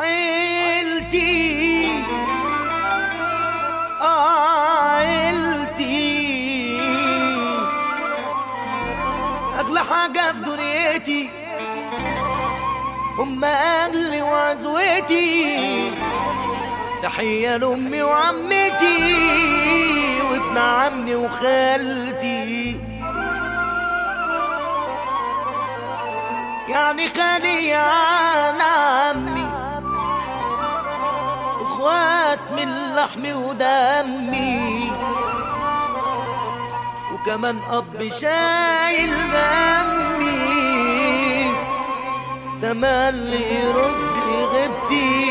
عيلتي عيلتي أغلى حاجة في دنيتي هم أهلي وعزوتي تحية لأمي وعمتي وابن عمي وخالتي يعني خالي يعني عمي اخوات من لحمي ودمي وكمان اب شايل دمي تملي يرد غيبتي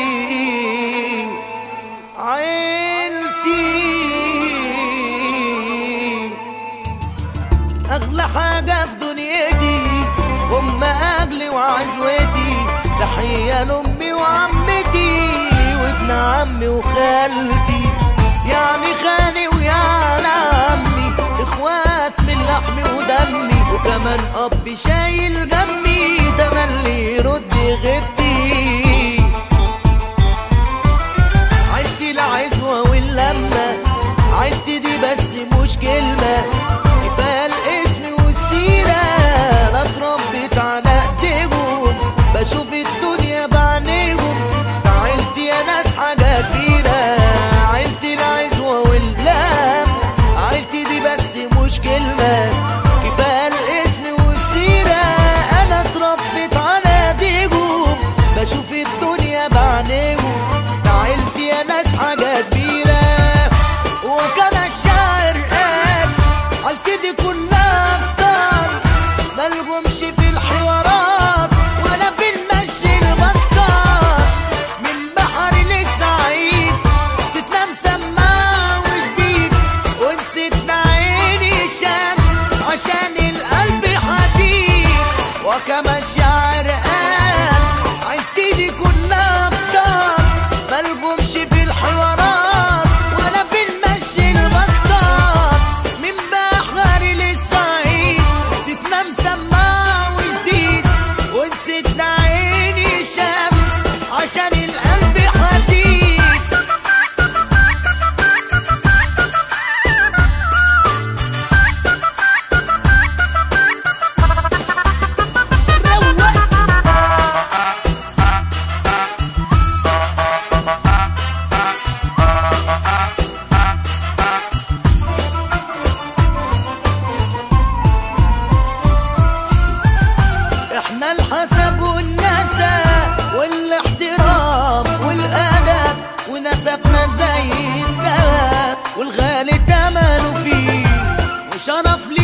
عيلتي اغلى حاجة في دنيتي هم اهلي وعزوتي تحية لامي وعمتي وابن عمي وخالتي يعني خالي ويعني عمي اخوات من لحمي ودمي وكمان اب شايل جنبي تملي يرد غيبتي عيلتي العزوة واللمة عيلتي دي بس مش كلمة كفاية الاسم والسيرة أنا اتربيت على ايديهم بشوف الدنيا بعينيهم ده عيلتي يا ناس حاجة كبيرة عيلتي العزوة واللم عيلتي دي بس مش كلمة كفاية الاسم والسيرة أنا اتربيت على ايديهم بشوف الدنيا بعينيهم ده عيلتي يا ناس حاجة كبيرة وكان الشاعر قال عيلتي دي كلها أبطال ملهمش في الحوارات ولا في المشي البطال من بحر للصعيد ستنا مسمع وجديد ونسيتنا عيني الشمس عشان القلب حديد وكما الشاعر قال عيلتي دي كلها أبطال ملهمش في الحوارات ولا في المشي البطال من بحر للصعيد ستنا مسمع وجديد ونسيتنا عيني الشمس عشان القلب حديد روق احنا الحسب والنسب والاحترام والادب ونسبنا زي الدهب والغالي تمنه فيه وشرف لي